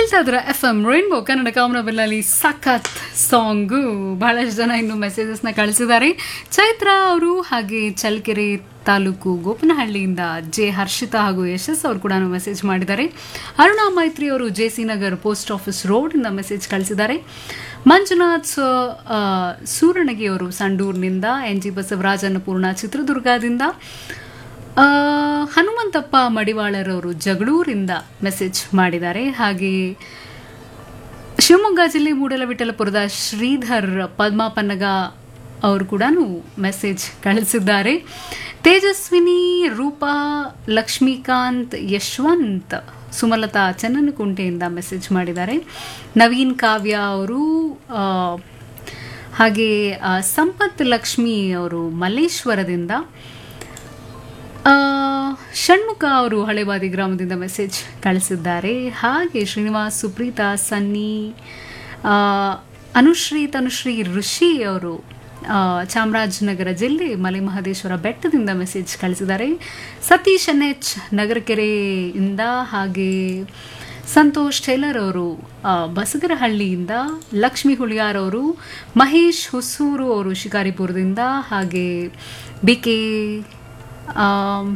ಕೇಳ್ತಾ ಇದ್ರ F M rainbow Kannada ಕಾಮನಬಿಲ್ನಲ್ಲಿ ಸಖತ್ ಸಾಂಗು ಬಹಳಷ್ಟು ಜನ ಇನ್ನು ಮೆಸೇಜಸ್ನ ಕಳಿಸಿದ್ದಾರೆ ಚೈತ್ರ ಅವರು ಹಾಗೆ ಚಳ್ಳಕೆರೆ ತಾಲೂಕು ಗೋಪನಹಳ್ಳಿಯಿಂದ ಜೆ ಹರ್ಷಿತಾ ಹಾಗೂ ಯಶಸ್ ಅವರು ಕೂಡ ಮೆಸೇಜ್ ಮಾಡಿದ್ದಾರೆ ಅರುಣಾ ಮೈತ್ರಿ ಅವರು J C Nagar post office ರೋಡಿಂದ ಮೆಸೇಜ್ ಕಳಿಸಿದ್ದಾರೆ ಮಂಜುನಾಥ್ ಸ- ಆ, ಸೂರಣಗಿ ಅವರು ಸಂಡೂರಿನಿಂದ ಎನ್ ಜಿ ಬಸವರಾಜ್ ಅನ್ನಪೂರ್ಣ ಚಿತ್ರದುರ್ಗದಿಂದ ಆ, ಹನುಮಂತಪ್ಪ ಮಡಿವಾಳರವರು ಜಗಳೂರಿಂದ ಮೆಸೇಜ್ ಮಾಡಿದ್ದಾರೆ ಹಾಗೆ ಶಿವಮೊಗ್ಗ ಜಿಲ್ಲೆ ಮೂಡಲವಿಠಲಪುರದ ಶ್ರೀಧರ್ ಪದ್ಮಾಪನ್ನಗ ಅವರು ಕೂಡ ಮೆಸೇಜ್ ಕಳಿಸಿದ್ದಾರೆ ತೇಜಸ್ವಿನಿ ರೂಪಾ ಲಕ್ಷ್ಮೀಕಾಂತ್ ಯಶವಂತ್ ಸುಮಲತಾ ಚನ್ನನಕುಂಟೆಯಿಂದ ಮೆಸೇಜ್ ಮಾಡಿದ್ದಾರೆ ನವೀನ್ ಕಾವ್ಯ ಅವರು ಆ, ಹಾಗೆ ಆ, ಸಂಪತ್ ಲಕ್ಷ್ಮಿ ಅವರು ಮಲ್ಲೇಶ್ವರದಿಂದ ಆ, ಷಣ್ಮುಖ ಅವರು ಹಳೆಬಾದಿ ಗ್ರಾಮದಿಂದ ಮೆಸೇಜ್ ಕಳಿಸಿದ್ದಾರೆ ಹಾಗೆ ಶ್ರೀನಿವಾಸ್ ಸುಪ್ರೀತಾ ಸನ್ನಿ ಆ, ಅನುಶ್ರೀ ತನುಶ್ರೀ ಋಷಿ ಅವರು ಆ, ಚಾಮರಾಜನಗರ ಜಿಲ್ಲೆ ಮಲೆ ಮಹದೇಶ್ವರ ಬೆಟ್ಟದಿಂದ ಮೆಸೇಜ್ ಕಳಿಸಿದ್ದಾರೆ ಸತೀಶ್ ಎನ್ ಎಚ್ ನಗರಕೆರೆಯಿಂದ ಹಾಗೆ ಸಂತೋಷ್ ಟೇಲರ್ ಅವರು ಆ, ಬಸಗರಹಳ್ಳಿಯಿಂದ ಲಕ್ಷ್ಮೀ ಹುಳಿಯಾರ್ ಅವರು ಮಹೇಶ್ ಹುಸೂರು ಅವರು ಶಿಕಾರಿಪುರದಿಂದ ಹಾಗೆ ಬಿ ಕೆ ಆಮ್,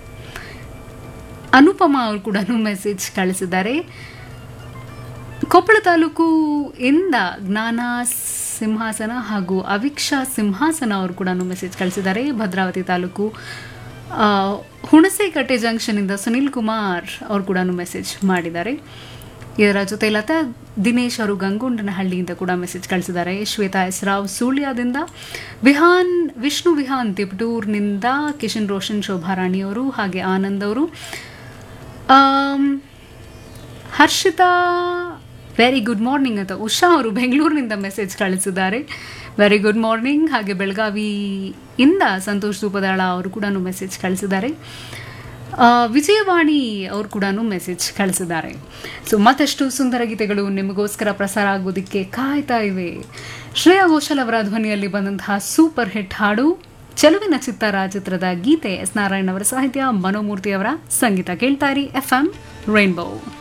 ಅನುಪಮ ಅವರು ಕೂಡ ಮೆಸೇಜ್ ಕಳಿಸಿದ್ದಾರೆ ಕೊಪ್ಪಳ ತಾಲೂಕು ಇಂದ ಜ್ಞಾನ ಸಿಂಹಾಸನ ಹಾಗೂ ಅವಿಕ್ಷಾ ಸಿಂಹಾಸನ ಅವರು ಕೂಡ ಮೆಸೇಜ್ ಕಳಿಸಿದ್ದಾರೆ ಭದ್ರಾವತಿ ತಾಲೂಕು ಆ, ಹುಣಸೇಕಟ್ಟೆ ಜಂಕ್ಷನಿಂದ ಸುನಿಲ್ ಕುಮಾರ್ ಅವರು ಕೂಡ ಮೆಸೇಜ್ ಮಾಡಿದ್ದಾರೆ ಇದರ ಜೊತೆ ಲತಾ ದಿನೇಶ್ ಅವರು ಗಂಗೊಂಡನಹಳ್ಳಿಯಿಂದ ಕೂಡ ಮೆಸೇಜ್ ಕಳಿಸಿದ್ದಾರೆ ಶ್ವೇತಾ ಎಸ್ ರಾವ್ ಸೂಳ್ಯದಿಂದ ವಿಹಾನ್ ವಿಷ್ಣು ವಿಹಾನ್ ತಿಪ್ಟೂರ್ನಿಂದ ಕಿಶನ್ ರೋಷನ್ ಶೋಭಾರಾಣಿ ಅವರು ಹಾಗೆ ಆನಂದ್ ಅವರು ಆಮ್, ಹರ್ಷಿತಾ ವೆರಿ ಗುಡ್ ಮಾರ್ನಿಂಗ್ ಅಂತ ಉಷಾ ಅವರು ಬೆಂಗಳೂರಿನಿಂದ ಮೆಸೇಜ್ ಕಳಿಸಿದ್ದಾರೆ ವೆರಿ ಗುಡ್ ಮಾರ್ನಿಂಗ್ ಹಾಗೆ ಬೆಳಗಾವಿ ಇಂದ ಸಂತೋಷ್ ಧೂಪದಾಳ ಅವರು ಕೂಡ ಮೆಸೇಜ್ ಕಳಿಸಿದ್ದಾರೆ ಆ, ವಿಜಯವಾಣಿ ಅವರು ಕೂಡ ಮೆಸೇಜ್ ಕಳಿಸಿದ್ದಾರೆ ಸೊ ಮತ್ತಷ್ಟು ಸುಂದರ ಗೀತೆಗಳು ನಿಮಗೋಸ್ಕರ ಪ್ರಸಾರ ಆಗೋದಕ್ಕೆ ಕಾಯ್ತಾ ಇವೆ ಶ್ರೇಯಾ ಘೋಷಲ್ ಅವರ ಧ್ವನಿಯಲ್ಲಿ ಬಂದಂತಹ ಸೂಪರ್ ಹಿಟ್ ಹಾಡು ಚೆಲುವಿನ ಚಿತ್ತಾರ ಚಿತ್ರದ ಗೀತೆ ಎಸ್ ನಾರಾಯಣ್ ಅವರ ಸಾಹಿತ್ಯ ಮನೋಮೂರ್ತಿ ಅವರ ಸಂಗೀತ ಕೇಳ್ತಾ ಇರಿ ಎಫ್ ಎಂ ರೈನ್ಬೋ